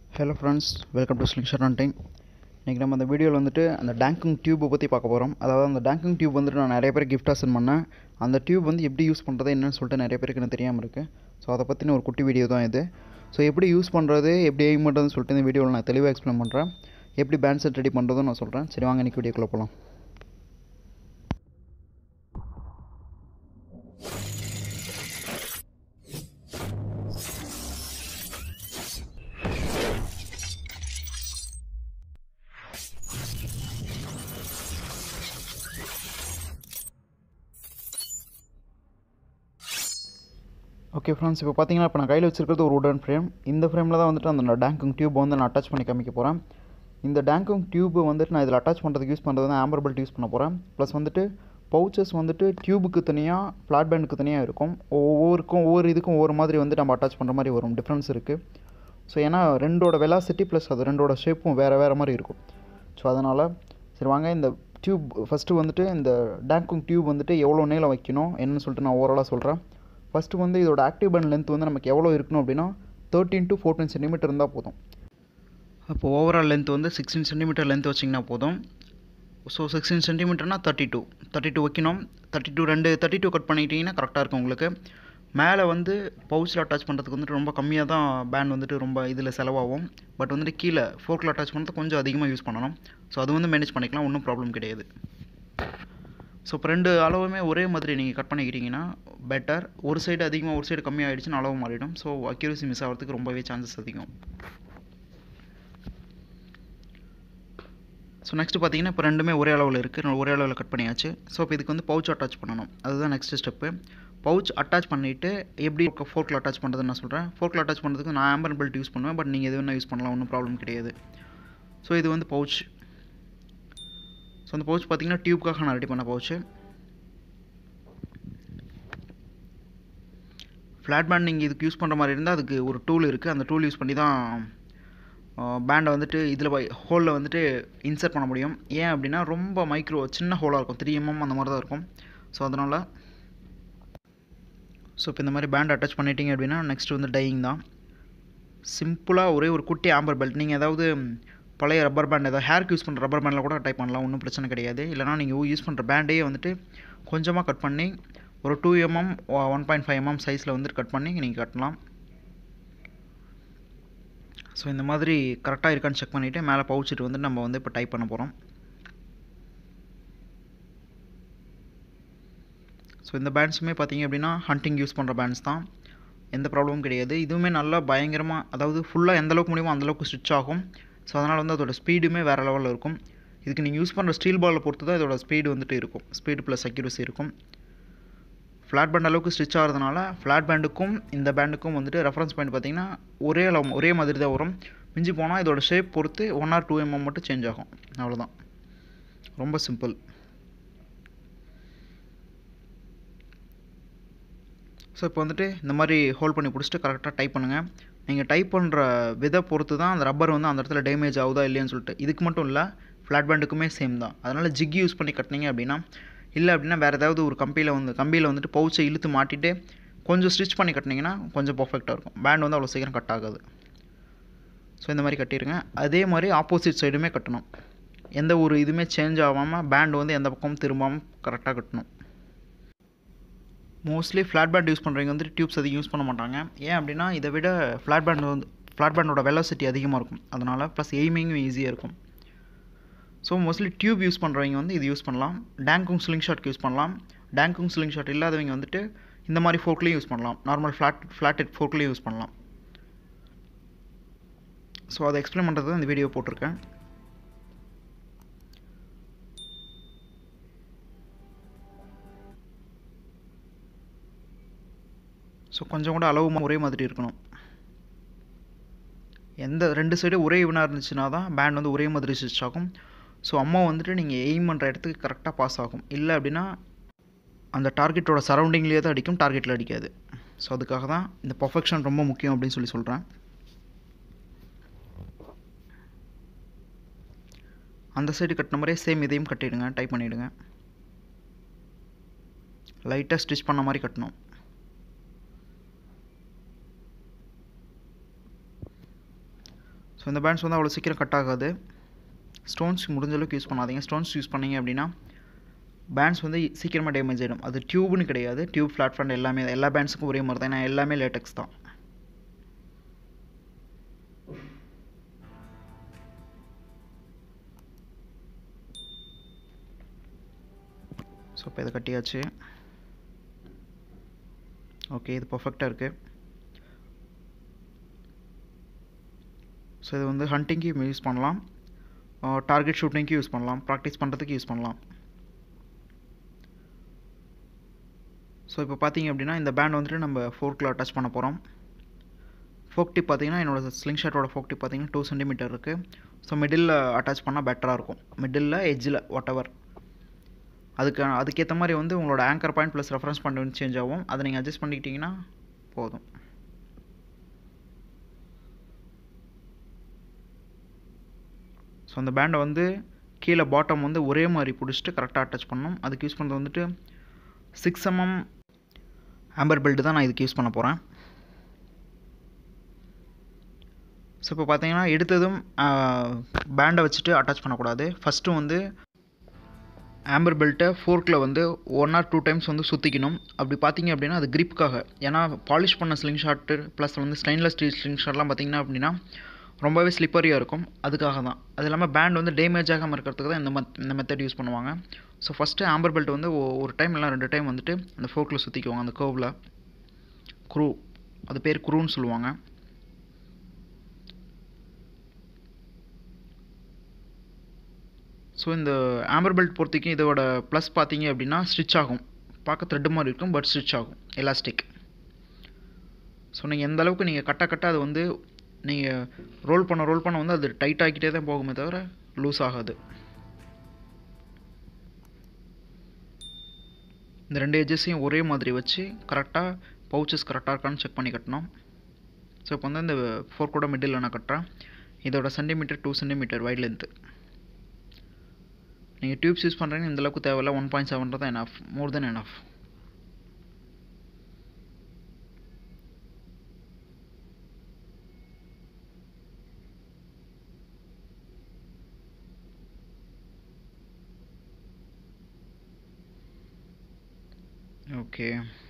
hello friends welcome to slingshot hunting இன்றைக்கி நம்ம அந்த வீடியோவில் வந்துட்டு அந்த டேங்கிங் டியூப்பை பற்றி பார்க்க போகிறோம் அதாவது அந்த டேங்கிங் டியூப் வந்துட்டு நான் நிறைய பேர் கிஃப்டாக சென்ட் பண்ணேன் அந்த டியூப் வந்து எப்படி யூஸ் பண்ணுறது என்னன்னு சொல்லிட்டு நிறைய பேருக்கு எனக்கு தெரியாமல் இருக்குது ஸோ அதை பற்றின ஒரு குட்டி வீடியோ தான் இது ஸோ எப்படி யூஸ் பண்ணுறது எப்படி எய்ம் பண்ணுறதுன்னு சொல்லிட்டு இந்த வீடியோவில் நான் தெளிவாக எக்ஸ்பிளைன் பண்ணுறேன் எப்படி பேண்ட் செட் ரெடி பண்ணுறதும் நான் சொல்கிறேன் சரி வாங்க இன்றைக்கி வீடியோக்குள்ளே போகலாம் ஓகே ஃப்ரெண்ட்ஸ் இப்போ பார்த்தீங்கன்னா இப்போ நான் கையில் வச்சிருக்கிறது ஒரு உடன் ஃப்ரேம் இந்த ஃப்ரேமில் தான் வந்துட்டு அந்த டேங்கிங் டியூப் வந்து நான் அட்டாச் பண்ணி காமிக்க போகிறேன் இந்த டேங்கிங் டியூப் வந்துட்டு நான் இதில் அட்டாச் பண்ணுறதுக்கு யூஸ் பண்ணுறது வந்து ஆம்பர் பெல்ட் யூஸ் பண்ண போகிறேன் ப்ளஸ் வந்துட்டு பவுச்சஸ் வந்துட்டு டியூபுக்கு தனியாக ஃப்ளாட் பேண்டுக்கு தனியாக இருக்கும் ஒவ்வொருக்கும் ஒவ்வொரு இதுக்கும் ஒவ்வொரு மாதிரி வந்து நம்ம அட்டாச் பண்ணுற மாதிரி வரும் டிஃப்ரென்ஸ் இருக்குது ஸோ ஏன்னா ரெண்டோட வெலாசிட்டி ப்ளஸ் அது ரெண்டோட ஷேப்பும் வேறு வேறு மாதிரி இருக்கும் ஸோ அதனால் சரி வாங்க இந்த டியூப் ஃபஸ்ட்டு வந்துட்டு இந்த டேங்கிங் டியூப் வந்துட்டு எவ்வளோ நீளம் வைக்கணும் என்னன்னு சொல்லிட்டு நான் ஓவராலாக சொல்கிறேன் ஃபஸ்ட்டு வந்து இதோட ஆக்டிவ் பேண்ட் லென்த் வந்து நமக்கு எவ்வளோ இருக்கணும் அப்படின்னா தேர்ட்டின் டு ஃபோர்டீன் சென்டிமீட்டர் இருந்தால் போதும் அப்போ ஓவரால் லென்த் வந்து சிக்ஸ்டீன் சென்டிமீட்டர் லென்த் வச்சிங்கன்னா போதும் ஸோ சிக்ஸ்டீன் சென்டிமீட்டர்னால் தேர்ட்டி டூ தேர்ட்டி டூ வைக்கணும் தேர்ட்டி டூ ரெண்டு தேர்ட்டி டூ கட் பண்ணிக்கிட்டிங்கன்னா கரெக்டாக இருக்கும் உங்களுக்கு மேலே வந்து பவுச்சில் அட்டாச் பண்ணுறதுக்கு வந்துட்டு ரொம்ப கம்மியாக தான் பேண்ட் வந்துட்டு ரொம்ப இதில் செலவாகும் பட் வந்துட்டு கீழே ஃபோர்க்கில் அட்டாச் பண்ணுறது கொஞ்சம் அதிகமாக யூஸ் பண்ணணும் ஸோ அது வந்து மேனேஜ் பண்ணிக்கலாம் ஒன்றும் ப்ராப்ளம் கிடையாது ஸோ இப்போ ரெண்டு அளவுமே ஒரே மாதிரி நீங்கள் கட் பண்ணிக்கிட்டீங்கன்னா பெட்டர் ஒரு சைடு அதிகமாக ஒரு சைடு கம்மியாகிடுச்சுன்னு அளவு மாறிடும் ஸோ அக்யூரசி மிஸ் ஆகிறதுக்கு ரொம்பவே சான்சஸ் அதிகம் ஸோ நெக்ஸ்ட்டு பார்த்தீங்கன்னா இப்போ ரெண்டுமே ஒரே அளவில் இருக்குது ஒரே அளவில் கட் பண்ணியாச்சு ஸோ இப்போ இதுக்கு வந்து பவுச் அட்டாச் பண்ணணும் அதுதான் நெக்ஸ்ட் ஸ்டெப்பு பவுச் அட்டாச் பண்ணிவிட்டு எப்படி ஃபோர்க்கில் அட்டாச் பண்ணுறதுன்னு நான் சொல்கிறேன் ஃபோர்க்கில் அட்டாச் பண்ணுறதுக்கு நான் ஆம்பர் பெல்ட் யூஸ் பண்ணுவேன் பட் நீங்கள் எது வேணால் யூஸ் பண்ணலாம் ஒன்றும் ப்ராப்ளம் கிடையாது ஸோ இது வந்து பவுச் ஸோ அந்த பவுச் பார்த்தீங்கன்னா டியூப்காக நான் ரெடி பண்ண பவுச்சு ஃப்ளாட் பேண்ட் நீங்கள் இதுக்கு யூஸ் பண்ணுற மாதிரி இருந்தால் அதுக்கு ஒரு டூல் இருக்குது அந்த டூல் யூஸ் பண்ணி தான் பேண்டை வந்துட்டு இதில் ஹோலில் வந்துட்டு இன்சர்ட் பண்ண முடியும் ஏன் அப்படின்னா ரொம்ப மைக்ரோ சின்ன ஹோலாக இருக்கும் த்ரீ எம்எம் அந்த மாதிரி தான் இருக்கும் ஸோ அதனால் ஸோ இப்போ இந்த மாதிரி பேண்ட் அட்டாச் பண்ணிட்டீங்க அப்படின்னா நெக்ஸ்ட் வந்து டையிங் தான் சிம்பிளாக ஒரே ஒரு குட்டி ஆம்பர் பெல்ட் நீங்கள் ஏதாவது பழைய ரப்பர் பேண்ட் ஏதாவது ஹேர்க்கு யூஸ் பண்ணுற ரப்பர் பேண்டில் கூட டைப் பண்ணலாம் ஒன்றும் பிரச்சனை கிடையாது இல்லைனா நீங்கள் யூஸ் பண்ணுற பேண்டே வந்துட்டு கொஞ்சமாக கட் பண்ணி ஒரு two mm one point five mm சைஸில் வந்துட்டு கட் பண்ணி நீங்கள் கட்டலாம் ஸோ இந்த மாதிரி கரெக்டாக இருக்கான்னு செக் பண்ணிவிட்டு மேலே பவுச்சிட்டு வந்து நம்ம வந்து இப்போ டைப் பண்ண போகிறோம் ஸோ இந்த பேண்ட்ஸுமே பார்த்தீங்க அப்படின்னா ஹண்டிங் யூஸ் பண்ணுற பேண்ட்ஸ் தான் எந்த ப்ராப்ளமும் கிடையாது இதுவுமே நல்லா பயங்கரமாக அதாவது ஃபுல்லாக எந்த அளவுக்கு முடியுமோ அந்தளவுக்கு ஸ்விட்ச் ஆகும் ஸோ அதனால் வந்து அதோட ஸ்பீடுமே வேறு லெவலில் இருக்கும் இதுக்கு நீங்கள் யூஸ் பண்ணுற ஸ்டீல் பாலில் பொறுத்து தான் இதோட ஸ்பீடு வந்துட்டு இருக்கும் ஸ்பீடு ப்ளஸ் அக்யூரசி இருக்கும் ஃப்ளாட் பேண்ட் அளவுக்கு ஸ்டிச் ஆகிறதுனால ஃப்ளாட் பேண்டுக்கும் இந்த பேண்டுக்கும் வந்துட்டு ரெஃபரன்ஸ் பாயிண்ட் பார்த்தீங்கன்னா ஒரே அளவு ஒரே மாதிரி தான் வரும் மிஞ்சி போனால் இதோட ஷேப் பொறுத்து ஒன் ஆர் டூ எம்எம் மட்டும் சேஞ்ச் ஆகும் அவ்வளோதான் ரொம்ப சிம்பிள் ஸோ இப்போ வந்துட்டு இந்த மாதிரி ஹோல்ட் பண்ணி பிடிச்சிட்டு கரெக்டாக டைப் பண்ணுங்கள் நீங்கள் டைப் பண்ணுற விதை பொறுத்து தான் அந்த ரப்பர் வந்து அந்த இடத்துல டேமேஜ் ஆகுதா இல்லையான்னு சொல்லிட்டு இதுக்கு மட்டும் இல்லை ஃப்ளாட் பேண்டுக்குமே சேம் தான் அதனால் ஜிக் யூஸ் பண்ணி கட்டினீங்க அப்படின்னா இல்லை அப்படின்னா வேறு ஏதாவது ஒரு கம்பியில் வந்து கம்பியில் வந்துட்டு பவுச்சை இழுத்து மாட்டிட்டு கொஞ்சம் ஸ்டிச் பண்ணி கட்டினீங்கன்னா கொஞ்சம் பர்ஃபெக்டாக இருக்கும் பேண்ட் வந்து அவ்வளோ சீக்கிரம் கட் ஆகாது ஸோ இந்த மாதிரி கட்டிடுங்க அதே மாதிரி ஆப்போசிட் சைடுமே கட்டணும் எந்த ஒரு இதுவுமே சேஞ்ச் ஆகாமல் பேண்ட் வந்து எந்த பக்கமும் திரும்பாமல் கரெக்டாக கட்டணும் மோஸ்ட்லி ஃப்ளாட் பேண்ட் யூஸ் பண்ணுறவங்க வந்துட்டு டியூப்ஸ் அதிகம் யூஸ் பண்ண மாட்டாங்க ஏன் அப்படின்னா இதை விட ஃப்ளாட் பேண்ட் வந்து ஃப்ளாட் பேண்டோட வெலாசிட்டி அதிகமாக இருக்கும் அதனால் ப்ளஸ் எய்மிங்கும் ஈஸியாக இருக்கும் ஸோ மோஸ்ட்லி டியூப் யூஸ் பண்ணுறவங்க வந்து இது யூஸ் பண்ணலாம் டேங்கும் ஸ்லிங் ஷாட்க்கு யூஸ் பண்ணலாம் டேங்கும் ஸ்லிங் ஷாட் இல்லாதவங்க வந்துட்டு இந்த மாதிரி ஃபோர்க்லேயும் யூஸ் பண்ணலாம் நார்மல் ஃப்ளாட் ஃப்ளாட் ஹெட் ஃபோர்க்லேயும் யூஸ் பண்ணலாம் ஸோ அதை எக்ஸ்பிளைன் பண்ணுறது இந்த வீடியோ போட்டிருக்கேன் ஸோ கொஞ்சம் கூட அளவு ஒரே மாதிரி இருக்கணும் எந்த ரெண்டு சைடும் ஒரே இவனாக இருந்துச்சுன்னா தான் பேண்ட் வந்து ஒரே மாதிரி ஸ்டிச் ஆகும் ஸோ அம்மா வந்துட்டு நீங்கள் எய்ம் பண்ணுற இடத்துக்கு கரெக்டாக பாஸ் ஆகும் இல்லை அப்படின்னா அந்த டார்கெட்டோட சரௌண்டிங்லேயே தான் அடிக்கும் டார்கெட்டில் அடிக்காது ஸோ அதுக்காக தான் இந்த பர்ஃபெக்ஷன் ரொம்ப முக்கியம் அப்படின்னு சொல்லி சொல்கிறேன் அந்த சைடு கட்டின மாதிரியே சேம் இதையும் கட்டிடுங்க டைப் பண்ணிவிடுங்க லைட்டாக ஸ்டிச் பண்ண மாதிரி கட்டணும் ஸோ இந்த பேண்ட்ஸ் வந்து அவ்வளோ சீக்கிரம் கட் ஆகாது ஸ்டோன்ஸ் முடிஞ்ச அளவுக்கு யூஸ் பண்ணாதீங்க ஸ்டோன்ஸ் யூஸ் பண்ணீங்க அப்படின்னா பேண்ட்ஸ் வந்து சீக்கிரமாக டேமேஜ் ஆகிடும் அது டியூப்னு கிடையாது டியூப் ஃப்ளாட் ஃபண்ட் எல்லாமே எல்லா பேண்ட்ஸுக்கும் ஒரே மாதிரி தான் ஏன்னா எல்லாமே லேட்டக்ஸ் தான் ஸோ இப்போ இதை கட்டியாச்சு ஓகே இது பர்ஃபெக்டாக இருக்குது ஸோ இது வந்து ஹண்டிங்க்கு யூஸ் பண்ணலாம் டார்கெட் ஷூட்டிங்க்கு யூஸ் பண்ணலாம் ப்ராக்டிஸ் பண்ணுறதுக்கு யூஸ் பண்ணலாம் ஸோ இப்போ பார்த்தீங்க அப்படின்னா இந்த பேண்ட் வந்துட்டு நம்ம ஃபோர்க்கில் அட்டாச் பண்ண போகிறோம் ஃபோக் டிப் பார்த்தீங்கன்னா என்னோட ஸ்லிங் ஷாட்டோட ஃபோக் டிப் பார்த்தீங்கன்னா டூ சென்டிமீட்டர் இருக்குது ஸோ மிடில் அட்டாச் பண்ணால் பெட்டராக இருக்கும் மிடில் எஜ்ஜில் வாட் எவர் அதுக்கு அதுக்கேற்ற மாதிரி வந்து உங்களோட anchor point plus reference point வந்து சேஞ்ச் ஆகும் அதை நீங்கள் அட்ஜஸ்ட் பண்ணிக்கிட்டிங்கன்னா போதும் ஸோ அந்த பேண்டை வந்து கீழே பாட்டம் வந்து ஒரே மாதிரி பிடிச்சிட்டு கரெக்டாக அட்டாச் பண்ணணும் அதுக்கு யூஸ் பண்ணுறது வந்துட்டு சிக்ஸ் எம்எம் ஆம்பர் பெல்ட் தான் நான் இதுக்கு யூஸ் பண்ண போகிறேன் ஸோ இப்போ பார்த்தீங்கன்னா எடுத்ததும் பேண்டை வச்சுட்டு அட்டாச் பண்ணக்கூடாது ஃபஸ்ட்டு வந்து ஆம்பர் பெல்ட்டை ஃபோர்க்கில் வந்து ஒன் ஆர் டூ டைம்ஸ் வந்து சுற்றிக்கணும் அப்படி பார்த்தீங்க அப்படின்னா அது கிரிப்புக்காக ஏன்னா பாலிஷ் பண்ண ஸ்லிங் ஷாட்டு ப்ளஸ் வந்து ஸ்டெயின்லெஸ் ஸ்டீல் ஸ்லிங் ஷாட்லாம் பார்த்தீங்கன்னா அப்படின்னா ரொம்பவே ஸ்லிப்பரியாக இருக்கும் அதுக்காக தான் அது இல்லாமல் பேண்ட் வந்து டேமேஜ் ஆகாமல் இருக்கிறதுக்கு தான் இந்த மெத் இந்த மெத்தட் யூஸ் பண்ணுவாங்க ஸோ ஃபஸ்ட்டு ஆம்பர் பெல்ட் வந்து ஒரு டைம் இல்லை ரெண்டு டைம் வந்துட்டு அந்த ஃபோர்க்கில் சுற்றிக்குவாங்க அந்த கர்வில் குரூ அது பேர் குரூன்னு சொல்லுவாங்க ஸோ இந்த ஆம்பர் பெல்ட் பொறுத்திக்கும் இதோட ப்ளஸ் பார்த்தீங்க அப்படின்னா ஸ்டிச் ஆகும் பார்க்க த்ரெட்டு மாதிரி இருக்கும் பட் ஸ்டிச் ஆகும் எலாஸ்டிக் ஸோ நீங்கள் எந்த அளவுக்கு நீங்கள் கட்ட கட்ட அது வந்து நீங்கள் ரோல் பண்ண ரோல் பண்ண வந்து அது டைட் ஆகிக்கிட்டே தான் போகுமே தவிர லூஸ் ஆகாது இந்த ரெண்டு எஜஸையும் ஒரே மாதிரி வச்சு கரெக்டாக பவுச்சஸ் கரெக்டாக இருக்கான்னு செக் பண்ணி கட்டணும் ஸோ இப்போ வந்து இந்த ஃபோர்க்கோட மிடில் நான் கட்டுறேன் இதோட centimetre two centimetre wide length நீங்கள் டியூப்ஸ் யூஸ் பண்ணுறீங்க இந்தளவுக்கு தேவையில்ல ஒன் பாயிண்ட் செவன் தான் enough more than enough okay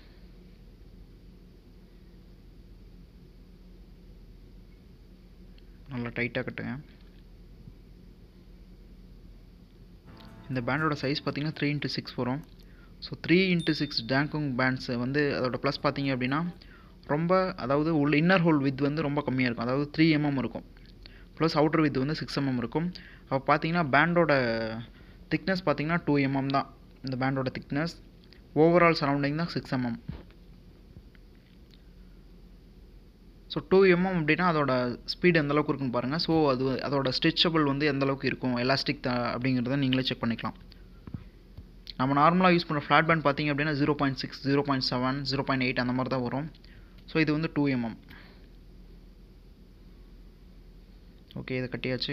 நல்லா டைட்டாக கட்டுங்க இந்த பேண்டோட சைஸ் பார்த்தீங்கன்னா த்ரீ இன்ட்டு சிக்ஸ் வரும் ஸோ த்ரீ இன்ட்டு சிக்ஸ் டேங்குங் பேண்ட்ஸு வந்து அதோட ப்ளஸ் பார்த்தீங்க அப்படின்னா ரொம்ப அதாவது உள்ள இன்னர் ஹோல் வித் வந்து ரொம்ப கம்மியாக இருக்கும் அதாவது த்ரீ எம்எம் இருக்கும் ப்ளஸ் அவுட்டர் வித் வந்து சிக்ஸ் எம்எம் இருக்கும் அப்போ பார்த்தீங்கன்னா பேண்டோட திக்னஸ் பார்த்தீங்கன்னா டூ எம்எம் தான் இந்த பேண்டோட திக்னஸ் ஓவரால் சரௌண்டிங் தான் six mm so two mm அப்படின்னா அதோட ஸ்பீடு எந்த அளவுக்கு இருக்குன்னு பாருங்கள் ஸோ அது அதோட ஸ்ட்ரெச்சபிள் வந்து எந்த அளவுக்கு இருக்கும் எலாஸ்டிக் தான் அப்படிங்கிறத நீங்களே செக் பண்ணிக்கலாம் நம்ம நார்மலாக யூஸ் பண்ணுற ஃப்ளாட் பேண்ட் பார்த்தீங்க அப்படின்னா zero point six zero point seven zero point eight அந்த மாதிரி தான் வரும் ஸோ இது வந்து டூ எம்எம் ஓகே இதை கட்டியாச்சு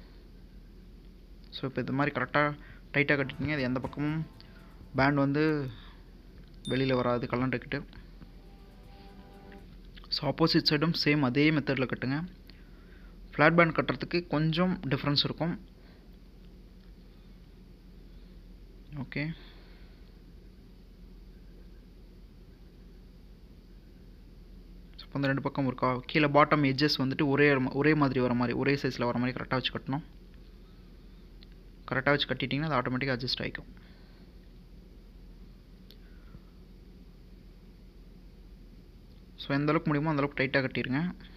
ஸோ இப்போ இது மாதிரி கரெக்டாக டைட்டாக கட்டிட்டீங்க அது எந்த பக்கமும் பேண்ட் வந்து வெளியில் வராது கலண்டுக்கிட்டு ஸோ ஆப்போசிட் சைடும் சேம் அதே மெத்தடில் கட்டுங்க ஃப்ளாட் பேண்ட் கட்டுறதுக்கு கொஞ்சம் டிஃப்ரென்ஸ் இருக்கும் ஓகே ஸோ அந்த ரெண்டு பக்கம் இருக்கா கீழே பாட்டம் எட்ஜஸ் வந்துட்டு ஒரே ஒரே மாதிரி வர மாதிரி ஒரே சைஸில் வர மாதிரி கரெக்டாக வச்சு கட்டணும் கரெக்டாக வச்சு கட்டிட்டிங்கன்னா அது ஆட்டோமேட்டிக்காக அட்ஜஸ்ட் ஆகிக்கும் ஸோ எந்த அளவுக்கு முடியுமோ அந்தளவுக்கு டைட்டாக கட்டிடுங்க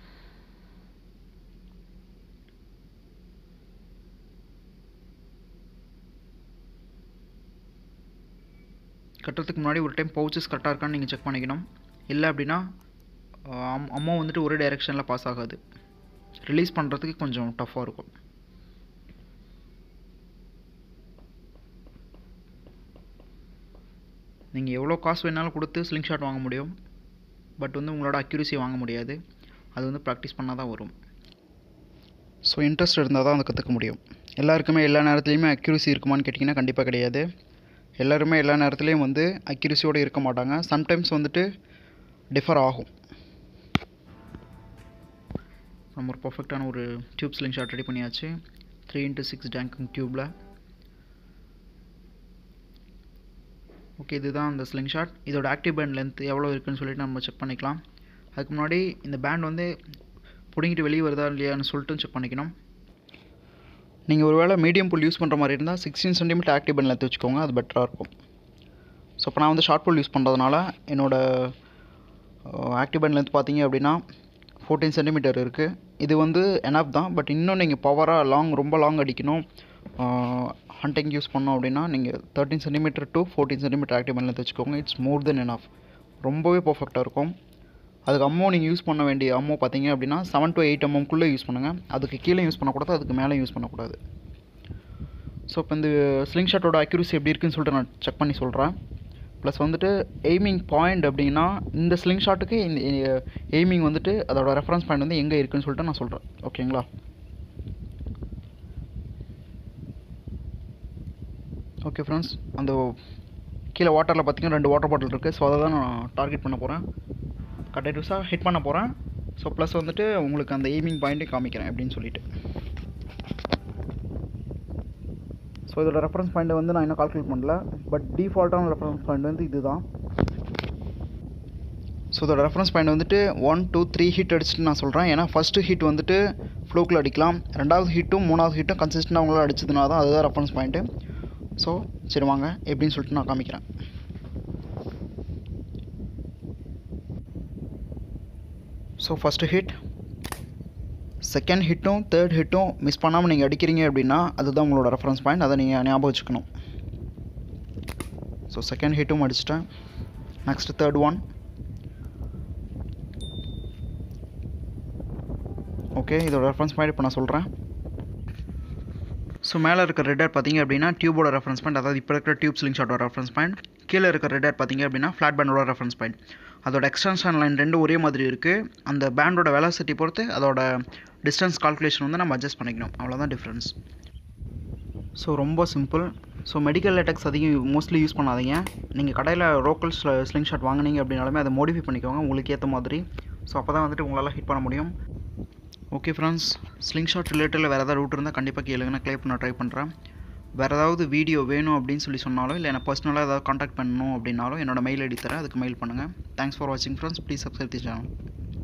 கட்டுறதுக்கு முன்னாடி ஒரு டைம் பவுச்சஸ் கரெக்டாக இருக்கான்னு நீங்கள் செக் பண்ணிக்கணும் இல்லை அப்படின்னா அம்மா வந்துட்டு ஒரே டைரெக்ஷனில் பாஸ் ஆகாது ரிலீஸ் பண்ணுறதுக்கு கொஞ்சம் டஃப்பாக இருக்கும் நீங்கள் எவ்வளோ காசு வேணாலும் கொடுத்து ஸ்லிங் ஷாட் வாங்க முடியும் பட் வந்து உங்களோட அக்யூரசி வாங்க முடியாது அது வந்து ப்ராக்டிஸ் பண்ணால் தான் வரும் ஸோ இன்ட்ரெஸ்ட் இருந்தால் தான் அதை கற்றுக்க முடியும் எல்லாருக்குமே எல்லா நேரத்துலையுமே அக்யூரசி இருக்குமான்னு கேட்டிங்கன்னா கண்டிப்பாக கிடையாது எல்லாருமே எல்லா நேரத்துலையும் வந்து அக்யூரசியோடு இருக்க மாட்டாங்க சம்டைம்ஸ் வந்துட்டு டிஃபர் ஆகும் நம்ம ஒரு பர்ஃபெக்டான ஒரு டியூப் ஸ்லிங் ஷாட் ரெடி பண்ணியாச்சு த்ரீ இன்ட்டு சிக்ஸ் டேங்கிங் டியூப்பில் ஓகே இதுதான் அந்த ஸ்லிங் ஷாட் இதோட ஆக்டிவ் பேண்ட் லென்த் எவ்வளோ இருக்குன்னு சொல்லிட்டு நம்ம செக் பண்ணிக்கலாம் அதுக்கு முன்னாடி இந்த பேண்ட் வந்து பிடிங்கிட்டு வெளியே வருதா இல்லையான்னு சொல்லிட்டு செக் பண்ணிக்கணும் நீங்கள் ஒரு வேளை மீடியம் புல் யூஸ் பண்ணுற மாதிரி இருந்தால் sixteen centimetre active band length வச்சுக்கோங்க அது பெட்டராக இருக்கும் ஸோ இப்போ நான் வந்து ஷார்ட் புல் யூஸ் பண்ணுறதுனால என்னோடய ஆக்டிவ் பேண்ட் லென்த் பார்த்தீங்க அப்படின்னா ஃபோர்டீன் சென்டிமீட்டர் இருக்குது இது வந்து எனப் தான் பட் இன்னும் நீங்கள் பவராக லாங் ரொம்ப லாங் அடிக்கணும் ஹண்டிங் யூஸ் பண்ணோம் அப்படின்னா நீங்கள் thirteen centimetre to fourteen centimetre active band length வச்சுக்கோங்க இட்ஸ் மோர் தென் எனஃப் ரொம்பவே பர்ஃபெக்டாக இருக்கும் அதுக்கு அம்மோ நீங்கள் யூஸ் பண்ண வேண்டிய அம்மோ பார்த்தீங்க அப்படின்னா செவன் டு எயிட் எம்எம்குள்ளே யூஸ் பண்ணுங்கள் அதுக்கு கீழே யூஸ் பண்ணக்கூடாது அதுக்கு மேலே யூஸ் பண்ணக்கூடாது ஸோ இப்போ இந்த ஸ்லிங் ஷாட்டோட அக்யூரசி எப்படி இருக்குன்னு சொல்லிட்டு நான் செக் பண்ணி சொல்கிறேன் ப்ளஸ் வந்துட்டு எய்மிங் பாயிண்ட் அப்படின்னா இந்த ஸ்லிங் ஷாட்டுக்கு இந்த எய்மிங் வந்துட்டு அதோட ரெஃபரன்ஸ் பாயிண்ட் வந்து எங்கே இருக்குன்னு சொல்லிட்டு நான் சொல்கிறேன் ஓகேங்களா ஓகே ஃப்ரெண்ட்ஸ் அந்த கீழே வாட்டரில் பார்த்தீங்கன்னா ரெண்டு வாட்டர் பாட்டில் இருக்குது ஸோ அதை தான் நான் டார்கெட் பண்ண போகிறேன் கண்டினியூஸாக ஹிட் பண்ண போகிறேன் ஸோ ப்ளஸ் வந்துட்டு உங்களுக்கு அந்த எய்மிங் பாயிண்ட்டை காமிக்கிறேன் அப்படின்னு சொல்லிட்டு ஸோ இதோட ரெஃபரன்ஸ் பாயிண்ட்டை வந்து நான் இன்னும் கால்குலேட் பண்ணல பட் டிஃபால்ட்டான ரெஃபரன்ஸ் பாயிண்ட் வந்து இதுதான் ஸோ இதோட ரெஃபரன்ஸ் பாயிண்ட் வந்துட்டு ஒன் டூ த்ரீ ஹிட் அடிச்சுட்டு நான் சொல்கிறேன் ஏன்னா ஃபஸ்ட்டு ஹிட் வந்துட்டு ஃப்ளோக்கில் அடிக்கலாம் ரெண்டாவது ஹிட்டும் மூணாவது ஹிட்டும் கன்சிஸ்டண்டாக அவங்களால அடிச்சதுனா தான் அதுதான் ரெஃபரன்ஸ் பாயிண்ட்டு ஸோ சரி வாங்க எப்படின்னு சொல்லிட்டு நான் காமிக்கிறேன் ஸோ ஃபஸ்ட்டு ஹிட் செகண்ட் ஹிட்டும் தேர்ட் ஹிட்டும் மிஸ் பண்ணாமல் நீங்கள் அடிக்கிறீங்க அப்படின்னா அதுதான் உங்களோட ரெஃபரன்ஸ் பாயிண்ட் அதை நீங்கள் ஞாபகம் வச்சுக்கணும் ஸோ செகண்ட் ஹிட்டும் அடிச்சிட்டேன் நெக்ஸ்ட் தேர்ட் ஒன் ஓகே இதோட ரெஃபரன்ஸ் பாயிண்ட் இப்போ நான் சொல்கிறேன் ஸோ மேலே இருக்க ரெட் பார்த்தீங்க அப்படின்னா டியூபோட ரெஃபரன்ஸ் பாயிண்ட் அதாவது இப்போ இருக்கிற டியூப் ஸ்லிங் ஷாட்டோட ரெஃபரன்ஸ் பாயிண்ட் கீழே இருக்க ரெட் பார்த்தீங்க அப்படின்னா ஃப்ளாட் பேண்டோட ரெஃபரன்ஸ் பாயிண்ட் அதோட எக்ஸ்டென்ஷன் லைன் ரெண்டும் ஒரே மாதிரி இருக்குது அந்த பேண்டோட வெலாசிட்டி பொறுத்து அதோட டிஸ்டன்ஸ் கால்குலேஷன் வந்து நம்ம அட்ஜஸ்ட் பண்ணிக்கணும் அவ்வளோதான் டிஃப்ரென்ஸ் ஸோ ரொம்ப சிம்பிள் ஸோ மெடிக்கல் லேட்டக்ஸ் அதிகம் மோஸ்ட்லி யூஸ் பண்ணாதீங்க நீங்கள் கடையில் லோக்கல் ஸ்லிங் ஷாட் வாங்கினீங்க அப்படின்னாலுமே அதை மோடிஃபை பண்ணிக்கோங்க உங்களுக்கு ஏற்ற மாதிரி ஸோ அப்போ தான் வந்துட்டு உங்களால் ஹிட் பண்ண முடியும் ஓகே ஃப்ரெண்ட்ஸ் ஸ்லிங் ஷாட் ரிலேட்டடில் வேறு ஏதாவது ரூட் இருந்தால் கண்டிப்பாக கேளுங்க நான் க்ளே பண்ண ட்ரை பண்ணுறேன் வேறு ஏதாவது வீடியோ வேணும் அப்படின்னு சொல்லி சொன்னாலும் இல்லை எனக்கு பர்சனலாக ஏதாவது காண்டாக்ட் பண்ணணும் அப்படின்னாலும் என்னோட மெயில் ஐடி தரேன் அதுக்கு மெயில் பண்ணுங்கள் தேங்க்ஸ் ஃபார் வாட்சிங் friends please subscribe the channel